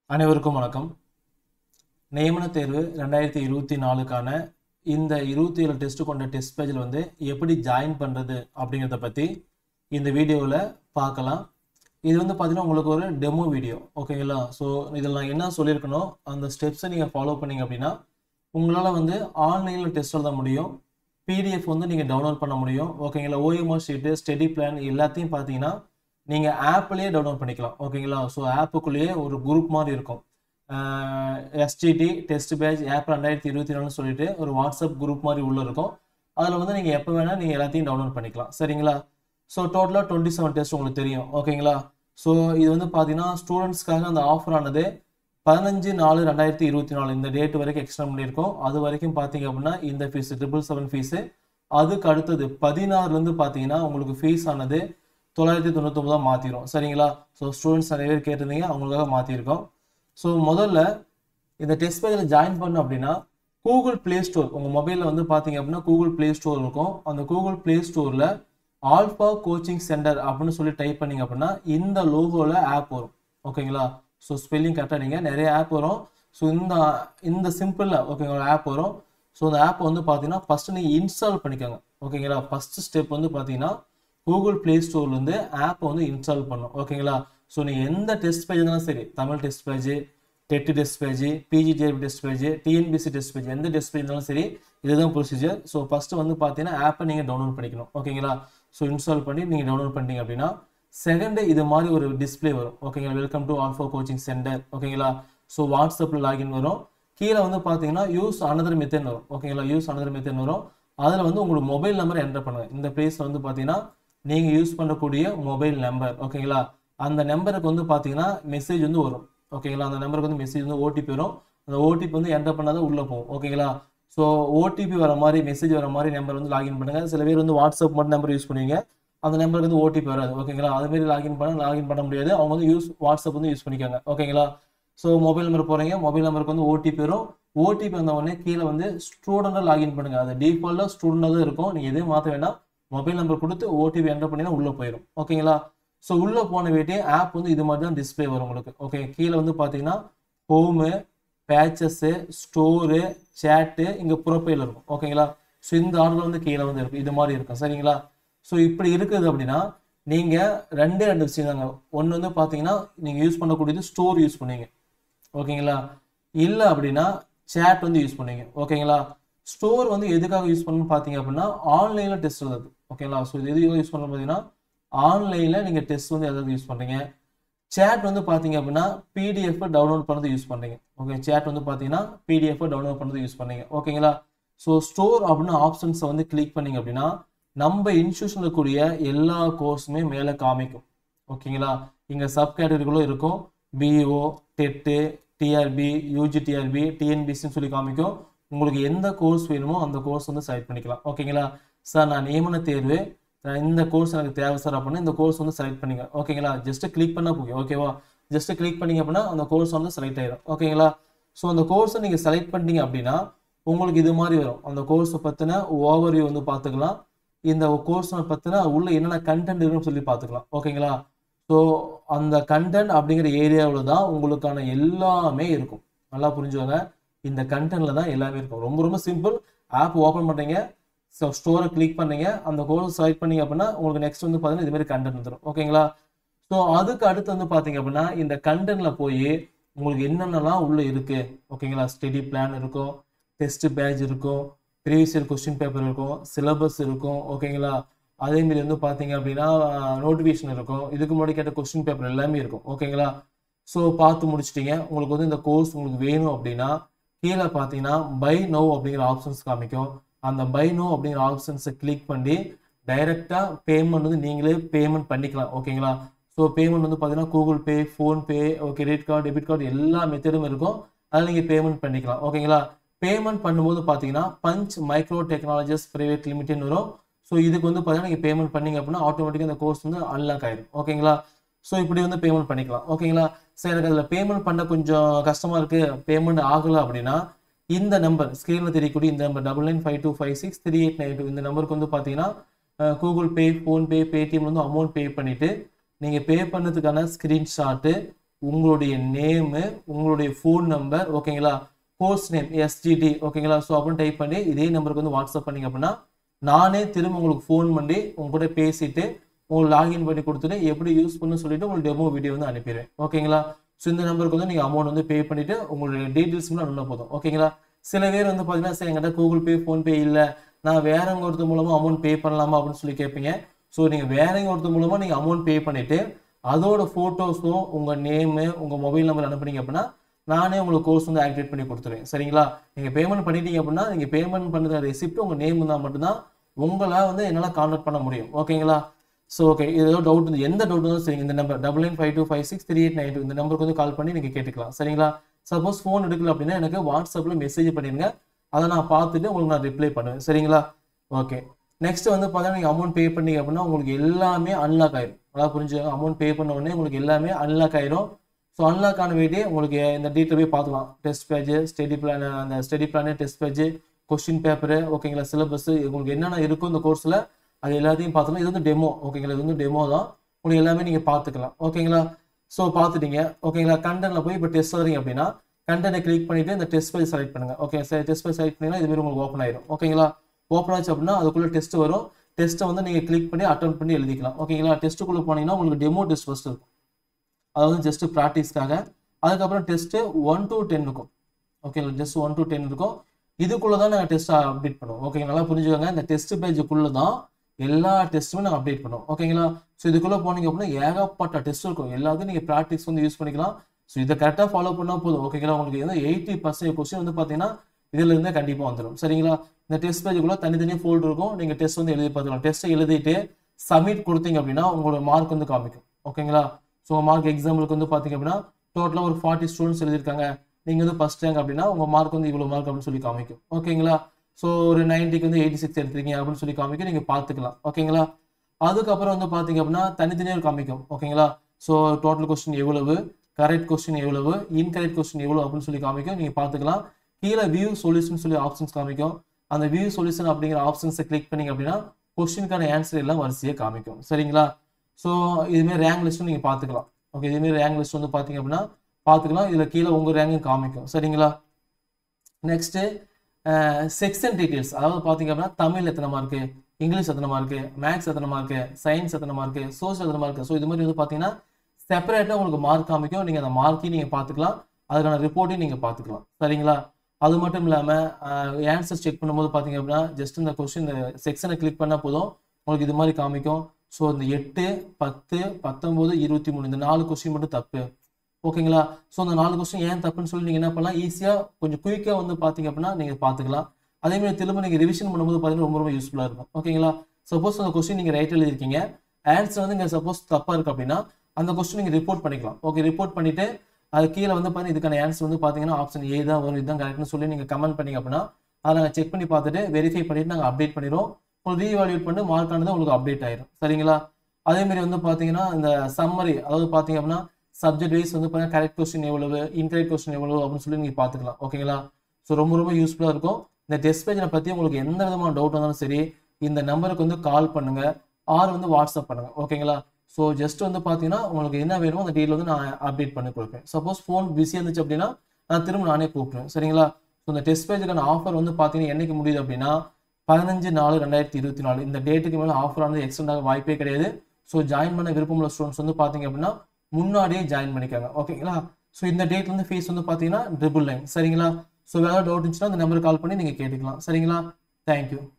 அனைவருக்கும் வணக்கம் நியமன தேர்வு ரெண்டாயிரத்தி இருபத்தி நாலுக்கான இந்த இருபத்தி ஏழு டெஸ்ட் கொண்ட டெஸ்ட் பேஜில் வந்து எப்படி ஜாயின் பண்ணுறது அப்படிங்கிறத பற்றி இந்த வீடியோவில் பார்க்கலாம் இது வந்து பார்த்தீங்கன்னா உங்களுக்கு ஒரு டெமோ வீடியோ ஓகேங்களா ஸோ இதில் நான் என்ன சொல்லியிருக்கணும் அந்த ஸ்டெப்ஸை நீங்கள் ஃபாலோ பண்ணீங்க அப்படின்னா உங்களால் வந்து ஆன்லைனில் டெஸ்ட் எழுத முடியும் பிடிஎஃப் வந்து நீங்கள் டவுன்லோட் பண்ண முடியும் ஓகேங்களா ஓஎம்ஆர் ஷீட்டு ஸ்டடி பிளான் எல்லாத்தையும் பார்த்தீங்கன்னா நீங்கள் ஆப்லேயே டவுன்லோட் பண்ணிக்கலாம் ஓகேங்களா ஸோ ஆப்புக்குள்ளேயே ஒரு குரூப் மாதிரி இருக்கும் எஸ்டிடி டெஸ்ட் பேட்ச் ஆப் ரெண்டாயிரத்தி இருபத்தி நாலுன்னு சொல்லிட்டு ஒரு வாட்ஸ்அப் குரூப் மாதிரி உள்ள இருக்கும் அதில் வந்து நீங்கள் எப்போ வேணால் நீங்கள் எல்லாத்தையும் டவுன்லோட் பண்ணிக்கலாம் சரிங்களா ஸோ டோட்டலாக டுவெண்ட்டி செவன் டெஸ்ட் உங்களுக்கு தெரியும் ஓகேங்களா ஸோ இது வந்து பார்த்தீங்கன்னா ஸ்டூடெண்ட்ஸ்க்காக அந்த ஆஃபர் ஆனது பதினஞ்சு நாலு ரெண்டாயிரத்தி இருபத்தி நாலு இந்த டேட் வரைக்கும் எக்ஸ்டெண்ட் பண்ணியிருக்கோம் அது வரைக்கும் பார்த்தீங்க அப்படின்னா இந்த ஃபீஸ் ட்ரிபிள் செவன் ஃபீஸு அதுக்கு அடுத்தது பதினாறுலேருந்து பார்த்தீங்கன்னா உங்களுக்கு ஃபீஸ் ஆனது தொள்ளாயிரத்தி தொண்ணூத்தொம்பதாக மாற்றிடும் சரிங்களா ஸோ ஸ்டூடெண்ட்ஸ் நிறைய பேர் கேட்டிருந்தீங்க அவங்களுக்காக மாற்றிருக்கோம் ஸோ முதல்ல இந்த டெஸ்ட் பேஜில் ஜாயின் பண்ண அப்படின்னா கூகுள் ப்ளே ஸ்டோர் உங்கள் மொபைலில் வந்து பார்த்தீங்க அப்படின்னா கூகுள் ப்ளே ஸ்டோர் இருக்கும் அந்த கூகுள் ப்ளே ஸ்டோரில் ஆல்ஃபா கோச்சிங் சென்டர் அப்படின்னு சொல்லி டைப் பண்ணீங்க அப்படின்னா இந்த லோகோவில் ஆப் வரும் ஓகேங்களா ஸோ ஸ்பெல்லிங் கரெக்டாக நீங்கள் நிறைய ஆப் வரும் ஸோ இந்த இந்த சிம்பிளில் ஓகேங்களா ஆப் வரும் ஸோ இந்த ஆப் வந்து பார்த்தீங்கன்னா ஃபஸ்ட்டு நீங்கள் இன்ஸ்டால் பண்ணிக்கோங்க ஓகேங்களா ஃபஸ்ட்டு ஸ்டெப் வந்து பார்த்தீங்கன்னா கூகுள் ப்ளே ஸ்டோர்லேருந்து ஆப்பை வந்து இன்ஸ்டால் பண்ணும் ஓகேங்களா ஸோ நீங்கள் எந்த டெஸ்ட் பேஜ் இருந்தாலும் சரி Tamil test page TET test page PGTRB test page TNPSC test page எந்த டெஸ்ட் பேஜ் இருந்தாலும் சரி இதுதான் ப்ரொசீஜர் ஸோ ஃபஸ்ட்டு வந்து பார்த்தீங்கன்னா ஆப்பை நீங்கள் டவுன்லோட் பண்ணிக்கணும் ஓகேங்களா ஸோ இன்ஸ்டால் பண்ணி நீங்கள் டவுன்லோட் பண்ணிட்டீங்க அப்படின்னா செகண்டு இது மாதிரி ஒரு டிஸ்பிளே வரும் ஓகேங்களா welcome to alpha coaching centre ஓகேங்களா ஸோ வாட்ஸ்அப்பில் லாகின் வரும் கீழே வந்து பார்த்தீங்கன்னா யூஸ் அனதர் மெத்தட் வரும் ஓகேங்களா யூஸ் அனதர் மெத்தட் வரும் அதில் வந்து உங்களுக்கு மொபைல் நம்பர் என்டர் பண்ணுங்க இந்த பிளேஸில் வந்து பார்த்தீங்கன்னா நீங்கள் யூஸ் பண்ணக்கூடிய மொபைல் நம்பர் ஓகேங்களா அந்த நம்பருக்கு வந்து பார்த்தீங்கன்னா மெசேஜ் வந்து வரும் ஓகேங்களா அந்த நம்பருக்கு வந்து மெசேஜ் வந்து ஓடிபி வரும் அந்த ஓடிபி வந்து என்டர் பண்ணாதான் உள்ளே போகும் ஓகேங்களா ஸோ ஓடிபி வர மாதிரி மெசேஜ் வர மாதிரி நம்பர் வந்து லாகின் பண்ணுங்க சில பேர் வந்து வாட்ஸ்அப் மட்டும் நம்பர் யூஸ் பண்ணுவீங்க அந்த நம்பருக்கு வந்து ஓடிபி வராது ஓகேங்களா அது மாதிரி லாகின் பண்ண லாகின் பண்ண முடியாது அவங்க வந்து யூஸ் வாட்ஸ்அப் வந்து யூஸ் பண்ணிக்காங்க ஓகேங்களா ஸோ மொபைல் நம்பர் போகிறீங்க மொபைல் நம்பருக்கு வந்து ஓடிபி வரும் ஓடிபி வந்த உடனே கீழே வந்து ஸ்டூடெண்டாக லாகின் பண்ணுங்க அது டிஃபால்ட்டாக ஸ்டூடெண்டாக தான் இருக்கும் நீங்கள் எதையும் மாற்ற வேண்டாம் மொபைல் நம்பர் கொடுத்து ஓடிபி என்டர் பண்ணினா உள்ளே போயிடும் ஓகேங்களா ஸோ உள்ளே போன வேட்டே ஆப் வந்து இது மாதிரி தான் டிஸ்பிளே வரும் உங்களுக்கு ஓகே கீழே வந்து பார்த்தீங்கன்னா ஹோமு பேச்சஸ்ஸு ஸ்டோரு சேட்டு இங்கே ப்ரொஃபைல் இருக்கும் ஓகேங்களா ஸோ இந்த ஆர்டர் வந்து கீழே வந்து இருக்கும் இது மாதிரி இருக்கும் சரிங்களா ஸோ இப்படி இருக்குது அப்படின்னா நீங்கள் ரெண்டே ரெண்டு விஷயம் தாங்க ஒன்று வந்து பார்த்தீங்கன்னா நீங்கள் யூஸ் பண்ணக்கூடியது ஸ்டோர் யூஸ் பண்ணுவீங்க ஓகேங்களா இல்லை அப்படின்னா சேட் வந்து யூஸ் பண்ணுவீங்க ஓகேங்களா ஸ்டோர் வந்து எதுக்காக யூஸ் பண்ணணும்னு பார்த்தீங்க அப்படின்னா ஆன்லைனில் டெஸ்ட் எழுதுறது ஓகேங்களா ஸோ இது எதுக்காக யூஸ் பண்ணணும் பார்த்தீங்கன்னா ஆன்லைனில் நீங்கள் டெஸ்ட் வந்து எதாவது யூஸ் பண்ணுறீங்க சேட் வந்து பார்த்தீங்க அப்படின்னா பிடிஎஃப் டவுன்லோட் பண்ணுறது யூஸ் பண்ணுறீங்க ஓகே சேட் வந்து பார்த்தீங்கன்னா பிடிஎஃப் டவுன்லோட் பண்ணுறது யூஸ் பண்ணுறீங்க ஓகேங்களா ஸோ ஸ்டோர் அப்படின்னு ஆப்ஷன்ஸை வந்து கிளிக் பண்ணீங்க அப்படின்னா நம்ம இன்ஸ்டியூஷனில் கூடிய எல்லா கோர்ஸுமே மேலே காமிக்கும் ஓகேங்களா இங்கே சப் கேட்டகரிகளும் இருக்கும் பிஇஓ டெட்டு டிஆர்பி யூஜிடிஆர்பி டிஎன்பிசின்னு சொல்லி காமிக்கும் உங்களுக்கு எந்த கோர்ஸ் வேணுமோ அந்த கோர்ஸ் வந்து செலக்ட் பண்ணிக்கலாம் ஓகேங்களா சார் நான் நியமன தேர்வு இந்த கோர்ஸ் எனக்கு தேவை சார் அப்படின்னா இந்த கோர்ஸ் வந்து செலக்ட் பண்ணிங்க ஓகேங்களா ஜஸ்ட் கிளிக் பண்ணால் போகும் ஓகேவா ஜஸ்ட் கிளிக் பண்ணிங்க அப்படின்னா அந்த கோர்ஸ் வந்து செலக்ட் ஆயிடும் ஓகேங்களா ஸோ அந்த கோர்ஸை நீங்கள் செலக்ட் பண்ணிட்டீங்க அப்படின்னா உங்களுக்கு இது மாதிரி வரும் அந்த கோர்ஸை பற்றின ஓவர்வியூ வந்து பார்த்துக்கலாம் இந்த கோர்ஸை பற்றின உள்ள என்னென்ன கண்டென்ட் இருக்குன்னு சொல்லி பார்த்துக்கலாம் ஓகேங்களா ஸோ அந்த கண்டென்ட் அப்படிங்கிற ஏரியாவில் தான் உங்களுக்கான எல்லாமே இருக்கும் நல்லா புரிஞ்சுவாங்க இந்த கண்டென்ட்ல தான் எல்லாமே இருக்கும் ரொம்ப ரொம்ப சிம்பிள் ஆப் ஓப்பன் பண்ணுறீங்க ஸோ ஸ்டோரை கிளிக் பண்ணீங்க அந்த கோர்ஸ் செலக்ட் பண்ணீங்க அப்படின்னா உங்களுக்கு நெக்ஸ்ட் வந்து பார்த்தீங்கன்னா இது மாதிரி கண்டென்ட் வந்துடும் ஓகேங்களா ஸோ அதுக்கு அடுத்து வந்து பார்த்தீங்க அப்படின்னா இந்த கண்டென்ட்ல போய் உங்களுக்கு என்னென்னலாம் உள்ள இருக்கு ஓகேங்களா ஸ்டடி பிளான் இருக்கும் டெஸ்ட் பேட்ச் இருக்கும் ப்ரீவியஸ் இயர் கொஸ்டின் பேப்பர் இருக்கும் சிலபஸ் இருக்கும் ஓகேங்களா அதேமாரி வந்து பார்த்தீங்க அப்படின்னா நோட்டிஃபிகேஷன் இருக்கும் இதுக்கு முன்னாடி கேட்ட கொஸ்டின் பேப்பர் எல்லாமே இருக்கும் ஓகேங்களா ஸோ பார்த்து முடிச்சிட்டீங்க உங்களுக்கு வந்து இந்த கோர்ஸ் உங்களுக்கு வேணும் அப்படின்னா கீழே பார்த்தீங்கன்னா பை நோ அப்படிங்கிற ஆப்ஷன்ஸ் காமிக்கும் அந்த பை நோ அப்படிங்கிற ஆப்ஷன்ஸை கிளிக் பண்ணி டைரெக்டாக பேமெண்ட் வந்து நீங்களே பேமெண்ட் பண்ணிக்கலாம் ஓகேங்களா ஸோ பேமெண்ட் வந்து பார்த்தீங்கன்னா Google Pay PhonePe credit card debit card எல்லா மெத்தடும் இருக்கும் அதில் நீங்கள் பேமெண்ட் பண்ணிக்கலாம் ஓகேங்களா பேமெண்ட் பண்ணும்போது பார்த்தீங்கன்னா பஞ்ச் மைக்ரோ டெக்னாலஜிஸ் பிரைவேட் லிமிடெட்னு வரும் ஸோ இதுக்கு வந்து பார்த்தீங்கன்னா நீங்கள் பேமெண்ட் பண்ணீங்க அப்படின்னா ஆட்டோமேட்டிக்காக இந்த கோர்ஸ் வந்து அன்லாக் ஆயிடும் ஓகேங்களா ஸோ இப்படி வந்து பேமெண்ட் பண்ணிக்கலாம் ஓகேங்களா சரி எனக்கு அதில் பேமெண்ட் பண்ண கொஞ்சம் கஷ்டமாக இருக்குது பேமெண்ட் ஆகலை அப்படின்னா இந்த நம்பர் ஸ்க்ரீனில் தெரியக்கூடிய இந்த number double nine five two five six three eight nine two இந்த நம்பருக்கு வந்து பார்த்தீங்கன்னா கூகுள் பே ஃபோன்பே பேடிஎம் வந்து அமௌண்ட் பே பண்ணிவிட்டு நீங்கள் பே பண்ணதுக்கான ஸ்க்ரீன்ஷாட்டு உங்களுடைய நேமு உங்களுடைய ஃபோன் நம்பர் ஓகேங்களா கோர்ஸ் நேம் எஸ்ஜிடி ஓகேங்களா ஸோ அப்படின்னு டைப் பண்ணி இதே நம்பருக்கு வந்து வாட்ஸ்அப் பண்ணீங்க அப்படின்னா நானே திரும்ப உங்களுக்கு ஃபோன் பண்ணி உங்க கூட பேசிட்டு உங்களுக்கு லாகின் பண்ணி கொடுத்துட்டு எப்படி யூஸ் பண்ணு சொல்லிட்டு உங்களுக்கு டெமோ வீடியோ வந்து அனுப்பிடுவேன் ஓகேங்களா ஸோ இந்த நம்பருக்கு வந்து நீங்கள் அமௌண்ட் வந்து பே பண்ணிட்டு உங்களுடைய டீட்டெயில்ஸ் மட்டும் அனுப்பினா போதும் ஓகேங்களா சில பேர் வந்து பார்த்தீங்கன்னா சரி என்கிட்ட கூகுள் பே ஃபோன்பே இல்லை நான் வேறவங்க ஒருத்தர் மூலமாக அமௌண்ட் பே பண்ணலாமா அப்படின்னு சொல்லி கேட்பீங்க ஸோ நீங்கள் வேறவங்க ஒருத்தர் மூலமாக நீங்கள் அமௌண்ட் பே பண்ணிட்டு அதோட ஃபோட்டோஸும் உங்கள் நேமு உங்கள் மொபைல் நம்பர் அனுப்புனீங்க அப்படின்னா நானே உங்களுக்கு கோர்ஸ் வந்து ஆக்டிவேட் பண்ணி கொடுத்துருவேன் சரிங்களா நீங்கள் பேமெண்ட் பண்ணிட்டீங்க அப்படின்னா நீங்கள் பேமெண்ட் பண்ணுற ரெசிப்ட் உங்கள் நேம் இருந்தால் மட்டும்தான் உங்களை வந்து என்னால் கான்டாக்ட் பண்ண முடியும் ஓகேங்களா ஸோ ஓகே இது ஏதோ டவுட் இருந்து எந்த டவுட் இருந்தாலும் சரிங்க இந்த number double nine five two five six three eight nine two இந்த நம்பருக்கு வந்து கால் பண்ணி நீங்கள் கேட்டுக்கலாம் சரிங்களா சப்போஸ் ஃபோன் எடுக்கல அப்படின்னா எனக்கு வாட்ஸ்அப்பில் மெசேஜ் பண்ணிடுங்க அதை நான் பார்த்துட்டு உங்களுக்கு நான் ரிப்ளை பண்ணுவேன் சரிங்களா ஓகே நெக்ஸ்ட் வந்து பார்த்தீங்கன்னா நீங்கள் அமௌண்ட் பே பண்ணீங்க அப்படின்னா உங்களுக்கு எல்லாமே அன்லாக் ஆயிரும் அதாவது புரிஞ்சுக்கோங்க அமௌண்ட் பே பண்ண உடனே உங்களுக்கு எல்லாமே அன்லாக் ஆயிரும் ஸோ அன்லாக் ஆன வேண்டிய உங்களுக்கு இந்த டீட்டெயில் போய் பார்த்துக்கலாம் டெஸ்ட் பேஜ் ஸ்டடி பிளான் அந்த study plan test page question paper ஓகேங்களா சிலபஸ் உங்களுக்கு என்னென்ன இருக்கும் இந்த கோர்ஸில் அது எல்லாத்தையும் பார்த்துக்கலாம் இது வந்து டெமோ ஓகேங்களா இது வந்து டெமோ தான் உங்களுக்கு எல்லாமே நீங்கள் பார்த்துக்கலாம் ஓகேங்களா ஸோ பார்த்துட்டீங்க ஓகேங்களா கண்டென்ட்ல போய் இப்போ டெஸ்ட் வரீங்க அப்படின்னா கண்டென்ட்டை கிளிக் பண்ணிட்டு இந்த டெஸ்ட் பேஜ் செலக்ட் பண்ணுங்க okay sir test page select பண்ணிங்கன்னா இது மாதிரி உங்களுக்கு ஓப்பன் ஆயிரும் ஓகேங்களா ஓப்பன் ஆச்சு அப்படின்னா அதுக்குள்ள டெஸ்ட் வரும் டெஸ்ட்டை வந்து நீங்கள் கிளிக் பண்ணி அட்டன் பண்ணி எழுதிக்கலாம் ஓகேங்களா டெஸ்ட்டுக்குள்ளே போனீங்கன்னா உங்களுக்கு டெமோ டெஸ்ட் ஃபஸ்ட் இருக்கும் அதாவது ஜஸ்ட் ப்ராக்டிஸ்க்காக அதுக்கப்புறம் டெஸ்ட்டு ஒன் டு டென் இருக்கும் ஓகேங்களா ஜஸ்ட் ஒன் டு டென் இருக்கும் இதுக்குள்ள தான் நாங்கள் டெஸ்ட் அப்டேட் பண்ணுவோம் ஓகேங்க நல்லா புரிஞ்சுக்கோங்க இந்த டெஸ்ட் பேஜுக்குள்ள தான் எல்லா டெஸ்ட்டுமே நாங்கள் அப்டேட் பண்ணுவோம் ஓகேங்களா ஸோ இதுக்குள்ள போனீங்க அப்படின்னா ஏகப்பட்ட டெஸ்ட் இருக்கும் எல்லாத்தையும் நீங்கள் ப்ராக்டிஸ் வந்து யூஸ் பண்ணிக்கலாம் ஸோ இதை கரெக்டாக ஃபாலோ பண்ணால் போதும் ஓகேங்களா உங்களுக்கு வந்து எயிட்டி பர்சன்ட் கொஸ்டின் வந்து பார்த்தீங்கன்னா இதுல இருந்தே கண்டிப்பாக வந்துடும் சரிங்களா இந்த டெஸ்ட் பேஜுக்குள்ள தனித்தனியாக ஃபோல்டு இருக்கும் நீங்கள் டெஸ்ட் வந்து எழுதி பார்த்துக்கலாம் டெஸ்ட்டை எழுதிட்டு சப்மிட் கொடுத்தீங்க அப்படின்னா உங்களோட மார்க் வந்து காமிக்கும் ஓகேங்களா ஸோ மார்க் எக்ஸாம்பிளுக்கு வந்து பார்த்தீங்க அப்படின்னா டோட்டலாக ஒரு ஃபார்ட்டி ஸ்டூடெண்ட்ஸ் எழுதியிருக்காங்க நீங்கள் வந்து ஃபஸ்ட் ரேங்க் அப்படின்னா உங்கள் மார்க் வந்து இவ்வளோ மார்க் அப்படின்னு சொல்லி காமிக்கும் ஓகேங்களா ஸோ ஒரு நைன்ட்டிக்கு வந்து எயிட்டி சிக்ஸ் எடுத்துருக்கீங்க அப்படின்னு சொல்லி காமிக்கும் நீங்கள் பார்த்துக்கலாம் ஓகேங்களா அதுக்கப்புறம் வந்து பார்த்தீங்க அப்படின்னா தனித்தனியாக காமிக்கும் ஓகேங்களா ஸோ டோட்டல் கொஸ்டின் எவ்வளவு கரெக்ட் கொஸ்டின் எவ்வளவு இன்கரெக்ட் கொஸ்டின் எவ்வளவு அப்படின்னு சொல்லி காமிக்கும் நீங்கள் பார்த்துக்கலாம் கீழே வியூ சொல்யூஷன் சொல்லி ஆப்ஷன்ஸ் காமிக்கும் அந்த வியூ சொல்யூஷன் அப்படிங்கிற ஆப்ஷன்ஸை கிளிக் பண்ணீங்க அப்படின்னா கொஸ்டினுக்கான ஆன்சர் எல்லாம் வரிசையாக காமிக்கும் சரிங்களா ஸோ இதுமாரி ரேங்க் லிஸ்ட்டும் நீங்கள் பார்த்துக்கலாம் ஓகே இதுமாரி ரேங்க் லிஸ்ட் வந்து பார்த்தீங்க அப்படின்னா பார்த்துக்கலாம் இதில் கீழே உங்கள் ரேங்கும் காமிக்கும் சரிங்களா நெக்ஸ்ட்டு செக்ஷன் டீட்டெயில்ஸ் அதாவது பார்த்தீங்க அப்படின்னா தமிழ் எத்தனை மார்க்கு இங்கிலீஷ் எத்தனை மார்க்கு மேக்ஸ் எத்தனை மார்க்கு சயின்ஸ் எத்தனை மார்க்கு சோஷியல் எத்தனை மார்க்கு ஸோ இது மாதிரி வந்து பார்த்தீங்கன்னா செப்பரேட்டாக உங்களுக்கு மார்க் காமிக்கும் நீங்கள் அந்த மார்க்கையும் நீங்கள் பார்த்துக்கலாம் அதுக்கான ரிப்போர்ட்டையும் நீங்கள் பார்த்துக்கலாம் சரிங்களா அது மட்டும் இல்லாமல் ஆன்சர் செக் பண்ணும்போது பார்த்தீங்க அப்படின்னா ஜஸ்ட் இந்த கொஸ்டின் இந்த செக்ஷனை கிளிக் பண்ணால் போதும் உங்களுக்கு இது மாதிரி காமிக்கும் ஸோ இந்த எட்டு பத்து பத்தொம்போது இருபத்தி மூணு இந்த நாலு கொஸ்டின் மட்டும் தப்பு ஓகேங்களா ஸோ அந்த நாலு கொஸ்டின் ஏன் தப்புன்னு சொல்லி நீங்கள் என்ன பண்ணலாம் ஈஸியாக கொஞ்சம் குயிக்காக வந்து பார்த்தீங்க அப்படின்னா நீங்கள் பார்த்துக்கலாம் அதே மாதிரி திரும்ப நீங்கள் ரிவிஷன் பண்ணும்போது பார்த்தீங்கன்னா ரொம்ப ரொம்ப யூஸ்ஃபுல்லாக இருக்கும் ஓகேங்களா சப்போஸ் அந்த கொஸ்டின் நீங்கள் ரைட் எழுதிருக்கீங்க ஆன்சர் வந்து இங்கே சப்போஸ் தப்பாக இருக்கு அப்படின்னா அந்த கொஸ்டின் நீங்கள் ரிப்போர்ட் பண்ணிக்கலாம் ஓகே ரிப்போர்ட் பண்ணிட்டு அது கீழே வந்து பார்த்தீங்கன்னா இதுக்கான ஆன்சர் வந்து பார்த்தீங்கன்னா ஆப்ஷன் ஏ தான் வரும் இதுதான் கரெக்ட்னு சொல்லி நீங்கள் கமெண்ட் பண்ணீங்க அப்படின்னா அதை நாங்கள் செக் பண்ணி பார்த்துட்டு வெரிஃபை பண்ணிட்டு நாங்கள் அப்டேட் பண்ணிடுவோம் உங்களுக்கு ரீவால்யூட் பண்ணி மார்க் ஆனது உங்களுக்கு அப்டேட் ஆயிரும் சரிங்களா அதே மாதிரி வந்து பார்த்தீங்கன்னா இந்த சம்மரி அதாவது பார்த்தீங்க அப்படின்னா சப்ஜெக்ட் வைஸ் வந்து பார்த்தீங்கன்னா கரெக்ட் கொஸ்டின் எவ்வளவு இன்கரெக்ட் கொஸ்டின் எவ்வளவு அப்படின்னு சொல்லி நீங்கள் பார்த்துக்கலாம் ஓகேங்களா ஸோ ரொம்ப ரொம்ப யூஸ்ஃபுல்லாக இருக்கும் இந்த டெஸ்ட் பேஜை பற்றி உங்களுக்கு எந்த விதமான டவுட் வந்தாலும் சரி இந்த நம்பருக்கு வந்து கால் பண்ணுங்க ஆர் வந்து வாட்ஸ்அப் பண்ணுங்க ஓகேங்களா ஸோ ஜஸ்ட் வந்து பார்த்தீங்கன்னா உங்களுக்கு என்ன வேணுமோ அந்த டீல் வந்து நான் அப்டேட் பண்ணி கொடுப்பேன் சப்போஸ் ஃபோன் பிஸியாக இருந்துச்சு அப்படின்னா நான் திரும்ப நானே கூப்பிடுவேன் சரிங்களா ஸோ இந்த டெஸ்ட் பேஜுக்கான ஆஃபர் வந்து பார்த்தீங்கன்னா என்னைக்கு முடியுது அப்படின்னா பதினஞ்சு நாலு ரெண்டாயிரத்தி இருபத்தி நாலு இந்த டேட்டுக்கு மேலே ஆஃபர் ஆனது எக்ஸ்டெண்ட் ஆக வாய்ப்பே கிடையாது ஸோ ஜாயின் பண்ண விருப்பமுள்ள ஸ்டூடெண்ட்ஸ் வந்து பார்த்தீங்க அப்படின்னா முன்னாடியே ஜாயின் பண்ணிக்காங்க ஓகேங்களா ஸோ இந்த டேட்ல இருந்து ஃபீஸ் வந்து பார்த்தீங்கன்னா ட்ரிபிள் நைன் சரிங்களா ஸோ வேறு டவுட் இருந்துச்சுன்னா அந்த நம்பருக்கு கால் பண்ணி நீங்கள் கேட்டுக்கலாம் சரிங்களா தேங்க்யூ